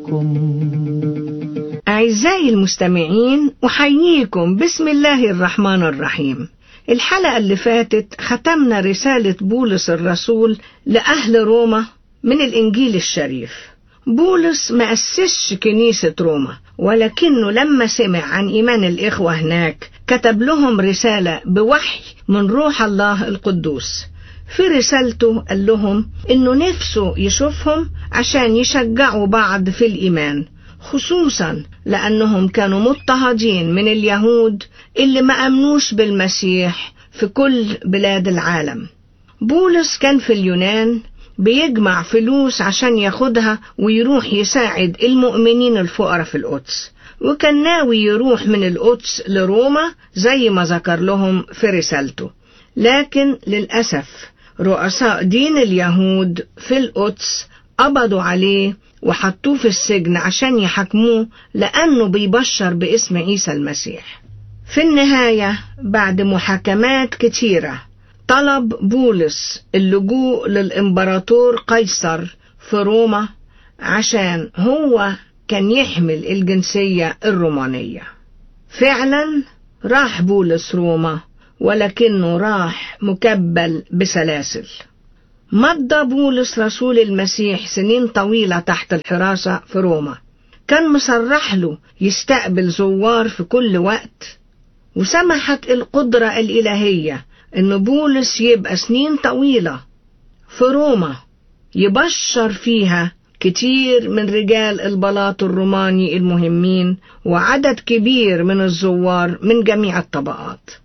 أعزائي المستمعين أحييكم بسم الله الرحمن الرحيم الحلقة اللي فاتت ختمنا رسالة بولس الرسول لأهل روما من الإنجيل الشريف بولس ما أسسش كنيسة روما ولكنه لما سمع عن إيمان الإخوة هناك كتب لهم رسالة بوحي من روح الله القدوس في رسالته قال لهم إنه نفسه يشوفهم عشان يشجعوا بعض في الإيمان خصوصا لأنهم كانوا مضطهدين من اليهود اللي ما أمنوش بالمسيح في كل بلاد العالم بولس كان في اليونان بيجمع فلوس عشان ياخدها ويروح يساعد المؤمنين الفقراء في القدس وكان ناوي يروح من القدس لروما زي ما ذكر لهم في رسالته لكن للأسف رؤساء دين اليهود في القدس قبضوا عليه وحطوه في السجن عشان يحاكموه لأنه بيبشر باسم عيسى المسيح في النهاية بعد محاكمات كتيرة طلب بولس اللجوء للإمبراطور قيصر في روما عشان هو كان يحمل الجنسية الرومانية فعلا راح بولس روما ولكنه راح مكبل بسلاسل مضى بولس رسول المسيح سنين طويلة تحت الحراسة في روما كان مصرح له يستقبل زوار في كل وقت وسمحت القدرة الإلهية إن بولس يبقى سنين طويلة في روما يبشر فيها كتير من رجال البلاط الروماني المهمين وعدد كبير من الزوار من جميع الطبقات